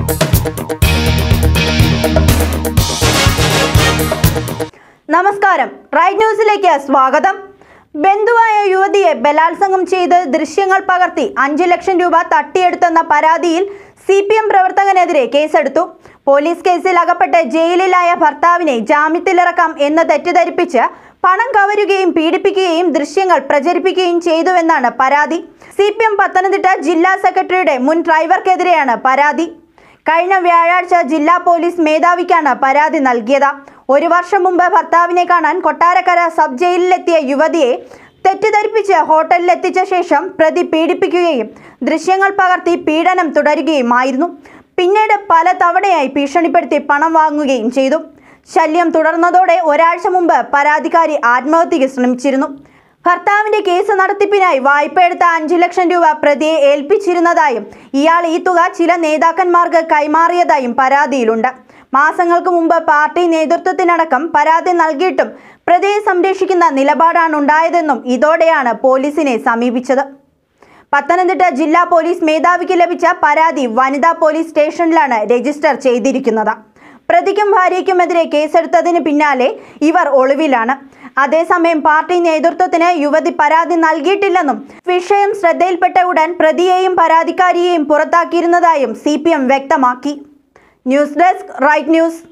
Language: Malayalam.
നമസ്കാരം റൈറ്റ് ന്യൂസിലേക്ക് സ്വാഗതം ബന്ധുവായ യുവതിയെ ബലാത്സംഗം ചെയ്ത് ദൃശ്യങ്ങൾ പകർത്തി അഞ്ചു ലക്ഷം രൂപ തട്ടിയെടുത്തെന്ന പരാതിയിൽ സി പി എം പ്രവർത്തകനെതിരെ കേസെടുത്തു പോലീസ് കേസിൽ അകപ്പെട്ട് ജയിലിലായ ഭർത്താവിനെ ജാമ്യത്തിലിറക്കാം എന്ന് തെറ്റിദ്ധരിപ്പിച്ച് പണം കവരുകയും പീഡിപ്പിക്കുകയും ദൃശ്യങ്ങൾ പ്രചരിപ്പിക്കുകയും ചെയ്തുവെന്നാണ് പരാതി സി പി എം പത്തനംതിട്ട ജില്ലാ സെക്രട്ടറിയുടെ മുൻ ഡ്രൈവർക്കെതിരെയാണ് പരാതി കഴിഞ്ഞ വ്യാഴാഴ്ച ജില്ലാ പോലീസ് മേധാവിക്കാണ് പരാതി നൽകിയത് ഒരു വർഷം മുമ്പ് ഭർത്താവിനെ കാണാൻ കൊട്ടാരക്കര സബ് ജയിലിലെത്തിയ യുവതിയെ തെറ്റിദ്ധരിപ്പിച്ച് ഹോട്ടലിലെത്തിച്ച ശേഷം പ്രതി പീഡിപ്പിക്കുകയും ദൃശ്യങ്ങൾ പകർത്തി പീഡനം തുടരുകയുമായിരുന്നു പിന്നീട് പല തവണയായി ഭീഷണിപ്പെടുത്തി പണം വാങ്ങുകയും ചെയ്തു ശല്യം തുടർന്നതോടെ ഒരാഴ്ച മുമ്പ് പരാതിക്കാരി ആത്മഹത്യയ്ക്ക് ശ്രമിച്ചിരുന്നു ഭർത്താവിന്റെ കേസ് നടത്തിപ്പിനായി വായ്പ എടുത്ത അഞ്ചു ലക്ഷം രൂപ പ്രതിയെ ഏൽപ്പിച്ചിരുന്നതായും ഇയാൾ ഈ തുക ചില നേതാക്കന്മാർക്ക് കൈമാറിയതായും പരാതിയിലുണ്ട് മാസങ്ങൾക്ക് മുമ്പ് പാർട്ടി നേതൃത്വത്തിനടക്കം പരാതി നൽകിയിട്ടും പ്രതിയെ സംരക്ഷിക്കുന്ന നിലപാടാണ് ഉണ്ടായതെന്നും ഇതോടെയാണ് പോലീസിനെ സമീപിച്ചത് പത്തനംതിട്ട ജില്ലാ പോലീസ് മേധാവിക്ക് ലഭിച്ച പരാതി വനിതാ പോലീസ് സ്റ്റേഷനിലാണ് രജിസ്റ്റർ ചെയ്തിരിക്കുന്നത് പ്രതിക്കും ഭാര്യയ്ക്കുമെതിരെ കേസെടുത്തതിന് പിന്നാലെ ഇവർ ഒളിവിലാണ് അതേസമയം പാർട്ടി നേതൃത്വത്തിന് യുവതി പരാതി നൽകിയിട്ടില്ലെന്നും വിഷയം ശ്രദ്ധയിൽപ്പെട്ട ഉടൻ പ്രതിയെയും പരാതിക്കാരിയെയും പുറത്താക്കിയിരുന്നതായും സി വ്യക്തമാക്കി ന്യൂസ് ഡെസ്ക് റൈറ്റ് ന്യൂസ്